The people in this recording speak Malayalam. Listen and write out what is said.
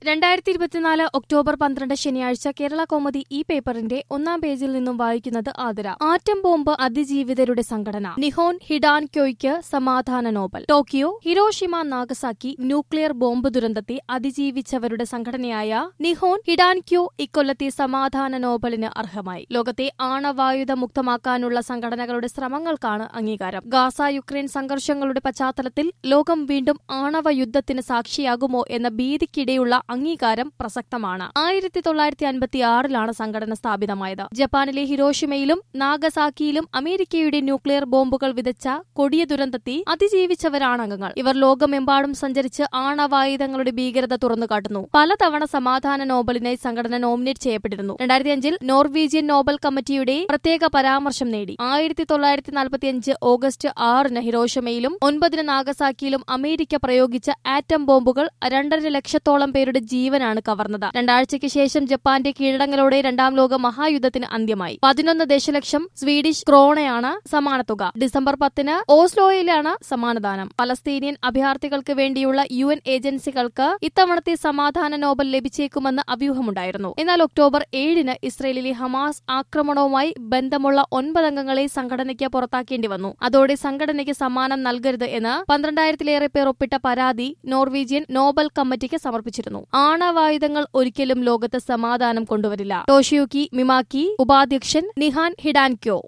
രണ്ടായിരത്തി ഇരുപത്തിനാല് ഒക്ടോബർ പന്ത്രണ്ട് ശനിയാഴ്ച കേരള കോമതി ഈ പേപ്പറിന്റെ ഒന്നാം പേജിൽ നിന്നും വായിക്കുന്നത് ആതിര ആറ്റം ബോംബ് അതിജീവിതരുടെ സംഘടന നിഹോൻ ഹിഡാൻ ക്യോയ്ക്ക് സമാധാന Nobel Tokyo Hiroshima Nagasaki nuclear bomb ദുരന്തത്തെ അതിജീവിച്ചവരുടെ സംഘടനയായ നിഹോൻ ഹിഡാൻ ക്യോ ഇക്കൊല്ലത്തെ സമാധാന നോബലിന് അർഹമായി ലോകത്തെ ആണവായുധ മുക്തമാക്കാനുള്ള സംഘടനകളുടെ ശ്രമങ്ങൾക്കാണ് അംഗീകാരം ഗാസ യുക്രൈൻ സംഘർഷങ്ങളുടെ പശ്ചാത്തലത്തിൽ ലോകം വീണ്ടും ആണവ യുദ്ധത്തിന് സാക്ഷിയാകുമോ എന്ന ഭീതിക്കിടെയുള്ള അംഗീകാരം പ്രസക്തമാണ് ആയിരത്തി തൊള്ളായിരത്തി അൻപത്തിയാറിലാണ് സംഘടന സ്ഥാപിതമായത് ജപ്പാനിലെ ഹിരോഷിമയിലും നാഗസാക്കിയിലും അമേരിക്കയുടെ ന്യൂക്ലിയർ ബോംബുകൾ വിതച്ച കൊടിയ ദുരന്തത്തെ അതിജീവിച്ചവരാണ് അംഗങ്ങൾ ഇവർ ലോകമെമ്പാടും സഞ്ചരിച്ച് ആണവായുധങ്ങളുടെ ഭീകരത തുറന്നുകാട്ടുന്നു പലതവണ സമാധാന നോബലിനായി സംഘടന നോമിനേറ്റ് ചെയ്യപ്പെട്ടിരുന്നു രണ്ടായിരത്തി അഞ്ചിൽ നോർവീജിയൻ നോബൽ കമ്മിറ്റിയുടെ പ്രത്യേക പരാമർശം നേടി ആയിരത്തി തൊള്ളായിരത്തി നാൽപ്പത്തിയഞ്ച് ഓഗസ്റ്റ് ആറിന് ഹിരോഷിമയിലും ഒൻപതിന് നാഗസാക്കിയിലും അമേരിക്ക പ്രയോഗിച്ച ആറ്റം ബോംബുകൾ രണ്ടര ലക്ഷത്തോളം പേരുടെ ജീവനാണ് കവർന്നത് രണ്ടാഴ്ചയ്ക്ക് ശേഷം ജപ്പാന്റെ കീഴടങ്ങലോടെ രണ്ടാം ലോക മഹായുദ്ധത്തിന് അന്ത്യമായി പതിനൊന്ന് ദശലക്ഷം സ്വീഡിഷ് ക്രോണയാണ് സമാന തുക ഡിസംബർ പത്തിന് ഓസ്ലോയിലാണ് സമാനദാനം പലസ്തീനിയൻ അഭയാർത്ഥികൾക്ക് വേണ്ടിയുള്ള യു എൻ ഏജൻസികൾക്ക് ഇത്തവണത്തെ സമാധാന നോബൽ ലഭിച്ചേക്കുമെന്ന് അഭ്യൂഹമുണ്ടായിരുന്നു എന്നാൽ ഒക്ടോബർ ഏഴിന് ഇസ്രയേലിലെ ഹമാസ് ആക്രമണവുമായി ബന്ധമുള്ള ഒൻപതംഗങ്ങളെ സംഘടനയ്ക്ക് പുറത്താക്കേണ്ടി വന്നു അതോടെ സംഘടനയ്ക്ക് സമ്മാനം നൽകരുത് എന്ന് പന്ത്രണ്ടായിരത്തിലേറെ പേർ ഒപ്പിട്ട പരാതി നോർവീജിയൻ നോബൽ കമ്മിറ്റിക്ക് സമർപ്പിച്ചിരുന്നു ആണവായുധങ്ങൾ ഒരിക്കലും ലോകത്ത് സമാധാനം കൊണ്ടുവരില്ല ടോഷിയുക്കി മിമാക്കി ഉപാധ്യക്ഷൻ നിഹാൻ ഹിഡാൻക്യോ